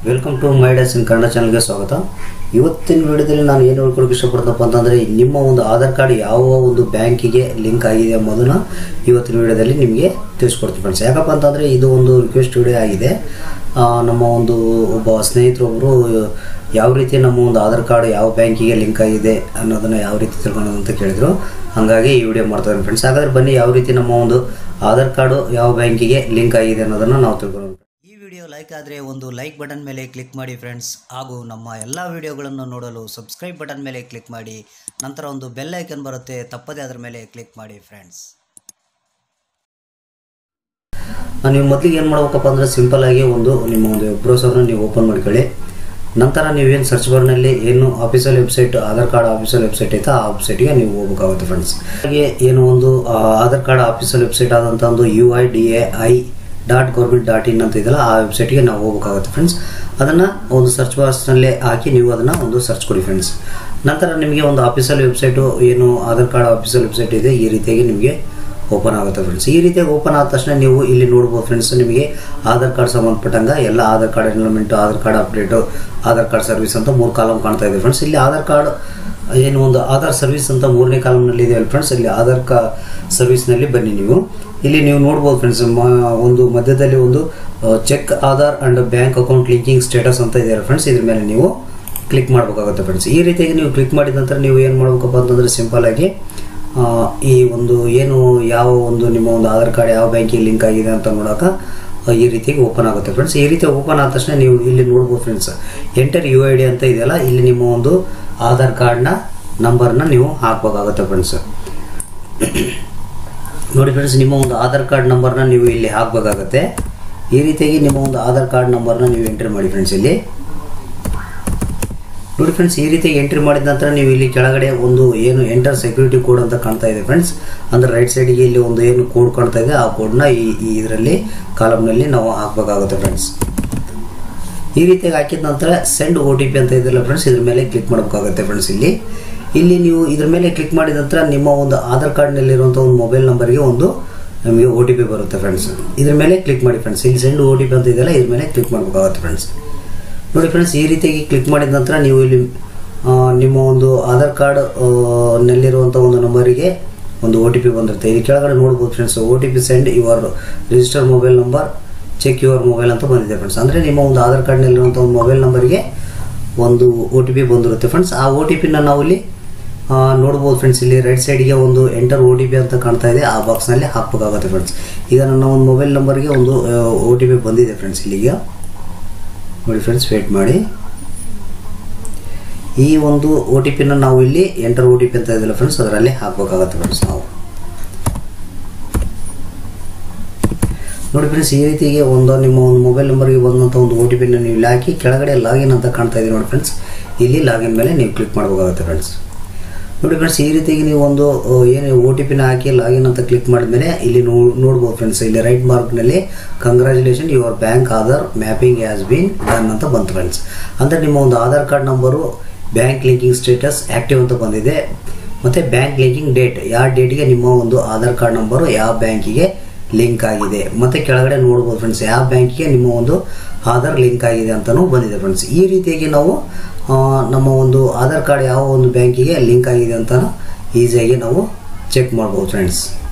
welcome to my dice in Kannada ಚಾನಲ್ಗೆ ಸ್ವಾಗತ ಇವತ್ತಿನ ವಿಡಿಯೋದಲ್ಲಿ ನಾನು ಏನು ಹೇಳ್ಕೊಳಕ್ಕೆ ಇಷ್ಟಪಡ್ತಪ್ಪ ಅಂತಂದರೆ ನಿಮ್ಮ ಒಂದು ಆಧಾರ್ ಕಾರ್ಡ್ ಯಾವ ಒಂದು ಬ್ಯಾಂಕಿಗೆ ಲಿಂಕ್ ಆಗಿದೆ ಎಂಬುದನ್ನು ಇವತ್ತಿನ ವಿಡಿಯೋದಲ್ಲಿ ನಿಮಗೆ ತಿಳಿಸ್ಕೊಡ್ತೀನಿ ಫ್ರೆಂಡ್ಸ್ ಯಾಕಪ್ಪ ಅಂತಂದರೆ ಇದು ಒಂದು ರಿಕ್ವೆಸ್ಟ್ ವಿಡಿಯೋ ಆಗಿದೆ ಆ, ನಮ್ಮ ಒಂದು ಒಬ್ಬ ಸ್ನೇಹಿತರೊಬ್ಬರು ಯಾವ ರೀತಿ ನಮ್ಮ ಒಂದು ಆಧಾರ್ ಕಾರ್ಡ್ ಯಾವ ಬ್ಯಾಂಕಿಗೆ ಲಿಂಕ್ ಆಗಿದೆ ಅನ್ನೋದನ್ನು ಯಾವ ರೀತಿ ತಿಳ್ಕೊಳ್ಳೋದು ಅಂತ ಕೇಳಿದರು ಹಾಗಾಗಿ ಈ ವಿಡಿಯೋ ಮಾಡ್ತಾರೆ ಫ್ರೆಂಡ್ಸ್ ಹಾಗಾದ್ರೆ ಬನ್ನಿ ಯಾವ ರೀತಿ ನಮ್ಮ ಒಂದು ಆಧಾರ್ ಕಾರ್ಡು ಯಾವ ಬ್ಯಾಂಕಿಗೆ ಲಿಂಕ್ ಆಗಿದೆ ಅನ್ನೋದನ್ನು ನಾವು ತಿಳ್ಕೊಳ್ಳೋಣ ಈ ವಿಡಿಯೋ ಲೈಕ್ ಆದರೆ ಒಂದು ಲೈಕ್ ಬಟನ್ ಮೇಲೆ ಕ್ಲಿಕ್ ಮಾಡಿ ಫ್ರೆಂಡ್ಸ್ ಹಾಗೂ ನಮ್ಮ ಎಲ್ಲ ವಿಡಿಯೋಗಳನ್ನು ನೋಡಲು ಸಬ್ಸ್ಕ್ರೈಬ್ ಬಟನ್ ಮೇಲೆ ಕ್ಲಿಕ್ ಮಾಡಿ ನಂತರ ಒಂದು ಬೆಲ್ ಐಕನ್ ಬರುತ್ತೆ ತಪ್ಪದೇ ಅದರ ಮೇಲೆ ಕ್ಲಿಕ್ ಮಾಡಿ ಫ್ರೆಂಡ್ಸ್ ಆ, ನೀವು ಮೊದಲಿಗೆ ಏನು ಮಾಡ್ಬೇಕಪ್ಪ ಅಂದರೆ ಸಿಂಪಲ್ ಆಗಿ ಒಂದು ನಿಮ್ಮ ಒಂದು ವೆಬ್ ಬ್ರೌಸರ್ನ ನೀವು ಓಪನ್ ಮಾಡ್ಕೊಳ್ಳಿ ನಂತರ ನೀವೇನು ಸರ್ಚ್ ಬಾರ್ನಲ್ಲಿ ಏನು official website Aadhaar card official website ಐತೆ ಆ ವೆಬ್ಸೈಟ್ಗೆ ನೀವು ಹೋಗ್ಬೇಕಾಗುತ್ತೆ ಫ್ರೆಂಡ್ಸ್ ಹಾಗೆ ಏನು ಒಂದು ಆ, ಆಧಾರ್ ಕಾರ್ಡ್ ಆಫೀಸಲ್ ವೆಬ್ಸೈಟ್ ಆದಂಥ ಒಂದು U I D A I dot government dot in ಅಂತ ಇದೆಯಲ್ಲ ಆ ವೆಬ್ಸೈಟ್ಗೆ ನಾವು ಹೋಗ್ಬೇಕಾಗುತ್ತೆ ಫ್ರೆಂಡ್ಸ್ ಅದನ್ನು ಒಂದು ಸರ್ಚ್ ಬಾಕ್ಸ್ನಲ್ಲೇ ಹಾಕಿ ನೀವು ಅದನ್ನು ಒಂದು ಸರ್ಚ್ ಕೊಡಿ ಫ್ರೆಂಡ್ಸ್ ನಂತರ ನಿಮಗೆ ಒಂದು ಆಫೀಸಲ್ ವೆಬ್ಸೈಟು ಏನು ಆಧಾರ್ ಕಾರ್ಡ್ ಆಫೀಸಲ್ ವೆಬ್ಸೈಟ್ ಇದೆ ಈ ರೀತಿಯಾಗಿ ನಿಮಗೆ ಓಪನ್ ಆಗುತ್ತೆ ಫ್ರೆಂಡ್ಸ್ ಈ ರೀತಿಯಾಗಿ ಓಪನ್ ಆದ ತಕ್ಷಣ ನೀವು ಇಲ್ಲಿ ನೋಡ್ಬೋದು ಫ್ರೆಂಡ್ಸ್ ನಿಮಗೆ ಆಧಾರ್ ಕಾರ್ಡ್ ಸಂಬಂಧಪಟ್ಟಂಗೆ ಎಲ್ಲ Aadhaar card enrolment Aadhaar card update Aadhaar card service ಅಂತ ಮೂರು ಕಾಲಮ್ ಕಾಣ್ತಾ ಇದೆ ಫ್ರೆಂಡ್ಸ್ ಇಲ್ಲಿ ಆಧಾರ್ ಕಾರ್ಡ್ ಏನು ಒಂದು ಆಧಾರ್ ಸರ್ವಿಸ್ ಅಂತ ಮೂರನೇ ಕಾಲಮ್ನಲ್ಲಿ ಇದೆ ಫ್ರೆಂಡ್ಸ್ ಇಲ್ಲಿ ಆಧಾರ್ ಕಾ ಸರ್ವಿಸ್ನಲ್ಲಿ ಬನ್ನಿ ನೀವು ಇಲ್ಲಿ ನೀವು ನೋಡ್ಬೋದು ಫ್ರೆಂಡ್ಸ್ ಒಂದು ಮಧ್ಯದಲ್ಲಿ ಒಂದು check Aadhaar and bank account linking status ಅಂತ ಇದೆ ಫ್ರೆಂಡ್ಸ್ ಇದ್ರ ಮೇಲೆ ನೀವು ಕ್ಲಿಕ್ ಮಾಡಬೇಕಾಗುತ್ತೆ ಫ್ರೆಂಡ್ಸ್ ಈ ರೀತಿಯಾಗಿ ನೀವು ಕ್ಲಿಕ್ ಮಾಡಿದ ನಂತರ ನೀವು ಏನು ಮಾಡ್ಬೇಕಪ್ಪ ಅಂತಂದರೆ ಸಿಂಪಲ್ ಆಗಿ ಆ, ಈ ಒಂದು ಏನು ಯಾವ ಒಂದು ನಿಮ್ಮ ಒಂದು ಆಧಾರ್ ಕಾರ್ಡ್ ಯಾವ ಬ್ಯಾಂಕಿಗೆ ಲಿಂಕ್ ಆಗಿದೆ ಅಂತ ನೋಡೋಕೆ ಆ, ಈ ರೀತಿಯಾಗಿ ಓಪನ್ ಆಗುತ್ತೆ ಫ್ರೆಂಡ್ಸ್ ಈ ರೀತಿ ಓಪನ್ ಆದ ತಕ್ಷಣ ನೀವು ಇಲ್ಲಿ ನೋಡ್ಬೋದು friends enter U I D ಅಂತ ಇದೆಯಲ್ಲ ಇಲ್ಲಿ ನಿಮ್ಮ ಒಂದು ಆಧಾರ್ ಕಾರ್ಡ್ನ ನಂಬರ್ನ ನೀವು ಹಾಕಬೇಕಾಗುತ್ತೆ ಫ್ರೆಂಡ್ಸ್ ನೋಡಿ ಫ್ರೆಂಡ್ಸ್ ನಿಮ್ಮ ಒಂದು ಆಧಾರ್ ಕಾರ್ಡ್ ನಂಬರ್ನ ನೀವು ಇಲ್ಲಿ ಹಾಕಬೇಕಾಗತ್ತೆ ಈ ರೀತಿಯಾಗಿ ನಿಮ್ಮ ಒಂದು ಆಧಾರ್ ಕಾರ್ಡ್ ನಂಬರ್ನ ನೀವು ಎಂಟ್ರಿ ಮಾಡಿ ಫ್ರೆಂಡ್ಸ್ ಇಲ್ಲಿ ನೋಡಿ ಫ್ರೆಂಡ್ಸ್ ಈ ರೀತಿ ಎಂಟ್ರಿ ಮಾಡಿದ ನಂತರ ನೀವು ಇಲ್ಲಿ ಕೆಳಗಡೆ ಒಂದು ಏನು ಎಂಟರ್ ಸೆಕ್ಯೂರಿಟಿ ಕೋಡ್ ಅಂತ ಕಾಣ್ತಾ ಇದೆ ಫ್ರೆಂಡ್ಸ್ ಅಂದ್ರೆ ರೈಟ್ ಸೈಡಿಗೆ ಇಲ್ಲಿ ಒಂದು ಏನು ಕೋಡ್ ಕಾಣ್ತಾ ಇದೆ ಆ ಕೋಡ್ನ ಈ ಈ ಇದರಲ್ಲಿ ಕಾಲಮ್ನಲ್ಲಿ ನಾವು ಹಾಕಬೇಕಾಗುತ್ತೆ ಫ್ರೆಂಡ್ಸ್ ಈ ರೀತಿಯಾಗಿ ಹಾಕಿದ ನಂತರ ಸೆಂಡ್ ಒ ಟಿ ಪಿ ಅಂತ ಇದೆಯಲ್ಲ ಫ್ರೆಂಡ್ಸ್ ಇದ್ರ ಮೇಲೆ ಕ್ಲಿಕ್ ಮಾಡಬೇಕಾಗುತ್ತೆ ಫ್ರೆಂಡ್ಸ್ ಇಲ್ಲಿ ಇಲ್ಲಿ ನೀವು ಇದ್ರ ಮೇಲೆ ಕ್ಲಿಕ್ ಮಾಡಿದ ನಂತರ ನಿಮ್ಮ ಒಂದು ಆಧಾರ್ ಕಾರ್ಡ್ನಲ್ಲಿರುವಂಥ ಒಂದು ಮೊಬೈಲ್ ನಂಬರ್ಗೆ ಒಂದು ನಮಗೆ ಒ ಟಿ ಪಿ ಬರುತ್ತೆ ಫ್ರೆಂಡ್ಸ್ ಇದ್ರ ಮೇಲೆ ಕ್ಲಿಕ್ ಮಾಡಿ ಫ್ರೆಂಡ್ಸ್ ಇಲ್ಲಿ ಸೆಂಡ್ ಒ ಟಿ ಪಿ ಅಂತ ಇದೆಯಲ್ಲ ಇದ್ರ ಮೇಲೆ ಕ್ಲಿಕ್ ಮಾಡಬೇಕಾಗುತ್ತೆ ಫ್ರೆಂಡ್ಸ್ ನೋಡಿ ಫ್ರೆಂಡ್ಸ್ ಈ ರೀತಿಯಾಗಿ ಕ್ಲಿಕ್ ಮಾಡಿದ ನಂತರ ನೀವು ಇಲ್ಲಿ ಆ, ನಿಮ್ಮ ಒಂದು ಆಧಾರ್ ಕಾರ್ಡ್ ಆ, ನಲ್ಲಿರುವಂಥ ಒಂದು ನಂಬರಿಗೆ ಒಂದು ಒ ಟಿ ಪಿ ಬಂದಿರುತ್ತೆ ಇಲ್ಲಿ ಕೆಳಗಡೆ ನೋಡ್ಬೋದು friends O T P send your register mobile number check your mobile ಅಂತ ಬಂದಿದೆ ಫ್ರೆಂಡ್ಸ್ ಅಂದರೆ ನಿಮ್ಮ ಒಂದು ಆಧಾರ್ ಕಾರ್ಡ್ನಲ್ಲಿರುವಂಥ ಒಂದು ಮೊಬೈಲ್ ನಂಬರಿಗೆ ಒಂದು ಒ ಟಿ ಪಿ ಬಂದಿರುತ್ತೆ ಫ್ರೆಂಡ್ಸ್ ಆ ಒ ಟಿ ಪಿನ ನಾವು ಇಲ್ಲಿ ಆ, ನೋಡ್ಬೋದು ಫ್ರೆಂಡ್ಸ್ ಇಲ್ಲಿ ರೈಟ್ ಸೈಡ್ಗೆ ಒಂದು ಎಂಟರ್ ಒ ಟಿ ಪಿ ಅಂತ ಕಾಣ್ತಾ ಇದೆ ಆ ಬಾಕ್ಸ್ನಲ್ಲಿ ಹಾಕಬೇಕಾಗುತ್ತೆ ಫ್ರೆಂಡ್ಸ್ ಈಗ ನನ್ನ ಒಂದು ಮೊಬೈಲ್ ನಂಬರ್ಗೆ ಒಂದು ಒ ಟಿ ಪಿ ಬಂದಿದೆ ಫ್ರೆಂಡ್ಸ್ ಇಲ್ಲಿಗೆ ನೋಡಿ ಫ್ರೆಂಡ್ಸ್ ವೇಟ್ ಮಾಡಿ ಈ ಒಂದು ಒ ಟಿ ಪಿನ ನಾವು ಇಲ್ಲಿ ಎಂಟರ್ ಒ ಟಿ ಪಿ ಅಂತ ಇದೆಯಲ್ಲ ಫ್ರೆಂಡ್ಸ್ ಅದರಲ್ಲಿ ಹಾಕಬೇಕಾಗತ್ತೆ ಫ್ರೆಂಡ್ಸ್ ನಾವು ನೋಡಿ ಫ್ರೆಂಡ್ಸ್ ಈ ರೀತಿಗೆ ಒಂದು ನಿಮ್ಮ ಒಂದು ಮೊಬೈಲ್ ನಂಬರ್ಗೆ ಬಂದಂಥ ಒಂದು ಒ ಟಿ ಪಿನ ನೀವು ಇಲ್ಲಿ ಹಾಕಿ ಕೆಳಗಡೆ ಲಾಗಿನ್ ಅಂತ ಕಾಣ್ತಾ ಇದೆ ನೋಡಿ ಫ್ರೆಂಡ್ಸ್ ಇಲ್ಲಿ ಲಾಗಿನ್ ಮೇಲೆ ನೀವು ಕ್ಲಿಕ್ ಮಾಡಬೇಕಾಗುತ್ತೆ ಫ್ರೆಂಡ್ಸ್ ನೋಡಿ ಫ್ರೆಂಡ್ಸ್ ಈ ರೀತಿಯಾಗಿ ನೀವು ಒಂದು ಆ, ಏನು ಒ ಟಿ ಪಿನ ಹಾಕಿ ಲಾಗಿನ್ ಅಂತ ಕ್ಲಿಕ್ ಮಾಡಿದ್ಮೇಲೆ ಇಲ್ಲಿ ನೋ ನೋಡ್ಬೋದು ಫ್ರೆಂಡ್ಸ್ ಇಲ್ಲಿ ರೈಟ್ ಮಾರ್ಕ್ನಲ್ಲಿ congratulation your bank Aadhaar mapping has been done ಅಂತ ಬಂತು ಫ್ರೆಂಡ್ಸ್ ಅಂದರೆ ನಿಮ್ಮ ಒಂದು Aadhaar card number bank linking status active ಅಂತ ಬಂದಿದೆ ಮತ್ತು ಬ್ಯಾಂಕ್ ಲಿಂಕಿಂಗ್ ಡೇಟ್ ಯಾವ ಡೇಟ್ಗೆ ನಿಮ್ಮ ಒಂದು ಆಧಾರ್ ಕಾರ್ಡ್ ನಂಬರು ಯಾವ ಬ್ಯಾಂಕಿಗೆ ಲಿಂಕ್ ಆಗಿದೆ ಮತ್ತು ಕೆಳಗಡೆ ನೋಡ್ಬೋದು ಫ್ರೆಂಡ್ಸ್ ಯಾವ ಬ್ಯಾಂಕಿಗೆ ನಿಮ್ಮ ಒಂದು ಆಧಾರ್ ಲಿಂಕ್ ಆಗಿದೆ ಅಂತಲೂ ಬಂದಿದೆ ಫ್ರೆಂಡ್ಸ್ ಈ ರೀತಿಯಾಗಿ ನಾವು ಆ, ನಮ್ಮ ಒಂದು ಆಧಾರ್ ಕಾರ್ಡ್ ಯಾವ ಒಂದು ಬ್ಯಾಂಕಿಗೆ ಲಿಂಕ್ ಆಗಿದೆ ಅಂತ ಈಸಿಯಾಗಿ ನಾವು ಚೆಕ್ ಮಾಡ್ಬೋದು ಫ್ರೆಂಡ್ಸ್